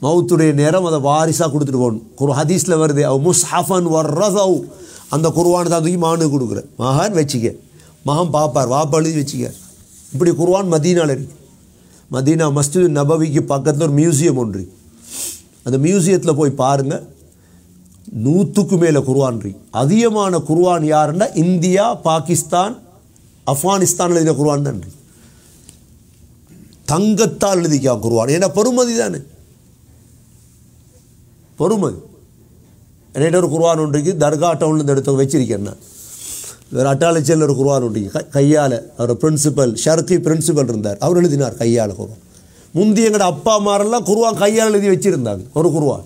மௌத்துடைய நேரம் அதை வாரிசாக கொடுத்துட்டு போகணும் ஒரு ஹதீஸில் வருது அவ் முஸ்ஹஃபன் வர்ரதவ் அந்த குர்வான் தான் தூக்கி மகனுக்கு கொடுக்குற மகன் வச்சுக்க மகன் பார்ப்பார் வாப்பா எழுதி வச்சுக்க இப்படி குர்வான் மதீனாவில் இருக்கு மதீனா மஸ்ஜித் நபவிக்கு பக்கத்தில் ஒரு மியூசியம் ஒன்று இருக்கு. அந்த மியூசியத்தில் போய் பாருங்கள் நூற்றுக்கு மேலே குர்ஆன் இருக்கு அதிகமான குர்ஆன் யாருன்னா இந்தியா பாகிஸ்தான் ஆப்கானிஸ்தான் எழுதின குர்ஆன் தான் இருக்கு தங்கத்தால் எழுதிக்கா குர்ஆன் ஏன்னா பெருமதி தானே பொறுமதி என்கிட்ட ஒரு குர்ஆன் ஒன்று இருக்கு தர்கா டவுன்லேருந்து எடுத்து வச்சிருக்கேன் நான் வேறு அட்டாளச்சியில் ஒரு குர்ஆன் ஒன்று இருக்கு. கை கையால் அவர் பிரின்சிபல் ஷர்கி பிரின்சிபல் இருந்தார் அவர் எழுதினார் கையால் குர்ஆன் முந்தி எங்களோட அப்பா அம்மாரெல்லாம் குர்ஆன் கையால் எழுதி வச்சிருந்தாங்க ஒரு குர்ஆன்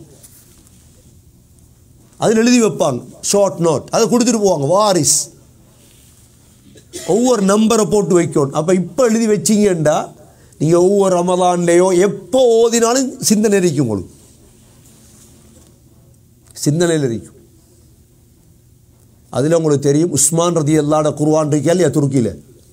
அதில் எழுதி வைப்பாங்க ஷார்ட் நோட் அதை கொடுத்துட்டு போவாங்க வாரிஸ் ஒவ்வொரு நம்பரை போட்டு வைக்கணும் அப்போ இப்போ எழுதி வச்சிங்கண்டா நீங்கள் ஒவ்வொரு ரமதான்லேயோ எப்போ ஓதினாலும் சிந்தனை இருக்கும் உங்களுக்கு சிந்தனையில் இருக்கும் அதில் உங்களுக்கு தெரியும் உஸ்மான் ரதி அல்லாட குர்வான் இருக்கா இல்லையா துருக்கியில்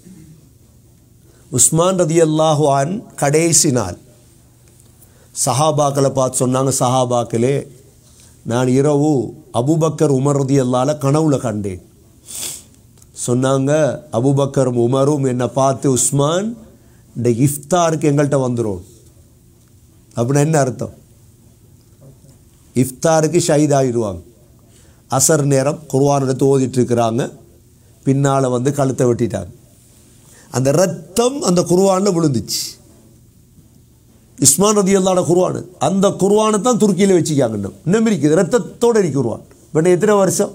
உஸ்மான் ரதி அல்லாஹுவான் கடைசி நாள் சஹாபாக்களை பார்த்து சொன்னாங்க சஹாபாக்களே நான் இரவு அபுபக்கர் உமர் ரதி அல்லால கனவுல கண்டேன் சொன்னாங்க அபுபக்கரும் உமரும் என்னை பார்த்து உஸ்மான் இந்த இஃப்தாருக்கு எங்கள்கிட்ட வந்துடும் அப்படின்னா என்ன அர்த்தம் இஃப்தாருக்கு ஷஹீத் ஆகிடுவாங்க அசர் நேரம் குர்ஆன் எடுத்து ஓதிட்டு இருக்கிறாங்க பின்னால் வந்து கழுத்தை வெட்டிட்டாங்க அந்த ரத்தம் அந்த குர்ஆனில் விழுந்துச்சு இஸ்மான் ரதி அல்லாட குர்ஆன் அந்த குர்ஆனை தான் துருக்கியில் வச்சுக்காங்க இன்னும் இன்னும் இருக்குது ரத்தத்தோடு இருக்கு குர்ஆன் இப்போ எத்தனை வருஷம்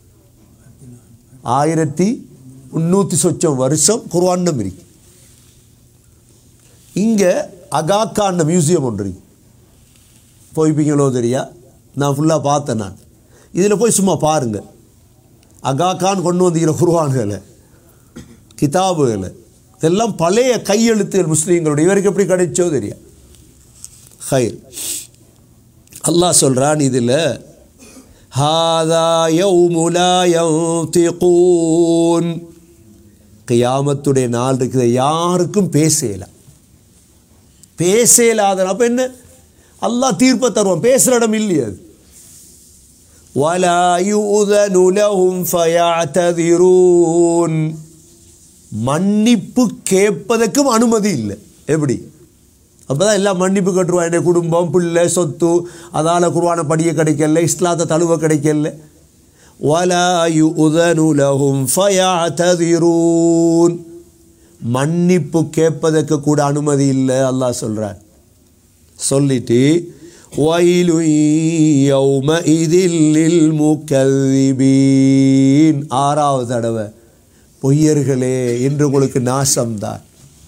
ஆயிரத்தி முந்நூற்றி சொச்சம் வருஷம் குர்ஆன் இன்னும் இருக்கு இங்கே அகாக்கான மியூசியம் ஒன்று இருக்கு போய்ப்பீங்களோ தெரியா நான் ஃபுல்லாக பார்த்தேன் நான் இதில் போய் சும்மா பாருங்க அகாக்கான் கொண்டு வந்திருக்கிற குருவான்களை கிதாபுகளை இதெல்லாம் பழைய கையெழுத்துகள் முஸ்லீம்களுடைய இவருக்கு எப்படி கிடைச்சோ தெரியா ஹைர் அல்லாஹ் சொல்கிறான் இதில் ஹாதா யௌமுலா யௌதிகூன் கியாமத்துடைய நாள் இருக்குது யாருக்கும் பேசலாம் பேசலாத அப்போ என்ன அல்லாஹ் தீர்ப்பை தருவான் பேசுகிற இடம் இல்லையே அது ولا يؤذن لهم فيعتذرون மன்னிப்பு கேட்பதற்கும் அனுமதி இல்லை எப்படி அப்பதான் எல்லாம் மன்னிப்பு கட்டுருவான் என் குடும்பம் பிள்ளை சொத்து அதால் குருவான படிய கிடைக்கல இஸ்லாத்தை தழுவ கிடைக்கல ولا يؤذن لهم فيعتذرون மன்னிப்பு கேட்பதற்கு கூட அனுமதி இல்லை அல்லாஹ் சொல்றான் சொல்லிட்டு وَيْلٌ يَوْمَئِذٍ لِلْمُكَذِّبِينَ ஆறாவது தடவை பொய்யர்களே என்று உங்களுக்கு நாசம்தான்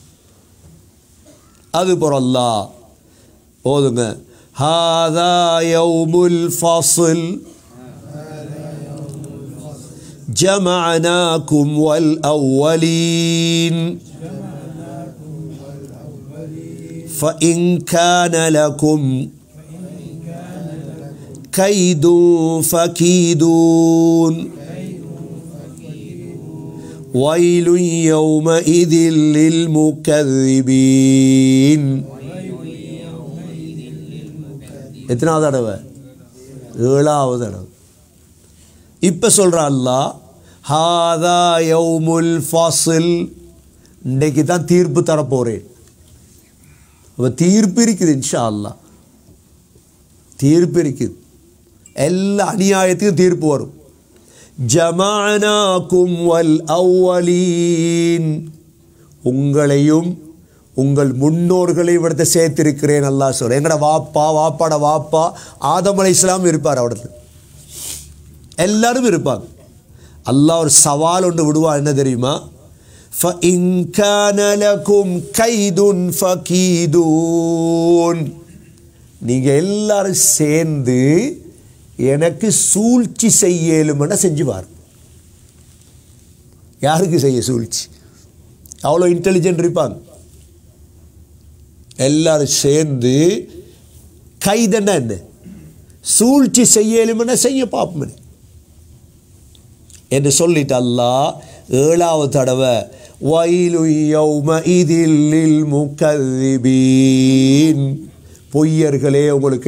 அது பொறல்லா போதுங்க ஹாதா யௌமுல் ஃபாசில் جمعناكم والأولين فإن كان لكم كيد فكيدون ويل يومئذ للمكذبين எத்தனாவது தடவை ஏழாவது தடவை இப்போ சொல்கிற அல்லாஹ் ஹாதா யௌமுல் ஃபாசில் இன்றைக்கு தான் தீர்ப்பு தரப்போகிறேன் அப்போ தீர்ப்பு இருக்குது இன்ஷா அல்லாஹ் தீர்ப்பு இருக்குது எல்லா அநியாயத்துக்கும் தீர்ப்பு வரும் ஜமானாக்கும் வல் அவ்வலீன் உங்களையும் உங்கள் முன்னோர்களை இவிடத்தை சேர்த்திருக்கிறேன் அல்லாஹ் சொல்கிறேன் எங்கட வாப்பா வாப்பாட வாப்பா ஆதம் அலை இஸ்லாம் இருப்பார் அவடத்தில் எல்லாரும் இருப்பாங்க அல்லாஹ் ஒரு சவால் ஒன்று விடுவான் என்ன தெரியுமா فَإِن كَانَ لَكُمْ كَيْدٌ فَكِيدُونَ நீங்கள் எல்லாரும் சேர்ந்து எனக்கு சூழ்ச்சி செய்யலுமென செஞ்சுவார் யாருக்கு செய்ய சூழ்ச்சி அவ்வளோ இன்டெலிஜென்ட் இருப்பாங்க எல்லாரும் சேர்ந்து கைதன்னா என்ன சூழ்ச்சி செய்யலுமென செய்ய பார்ப்போம் என்று சொல்லிட்டு அல்லாஹ் ஏழாவது தடவை வயலு யௌம இதில் முக்கதிபீன் பொய்யர்களே உங்களுக்கு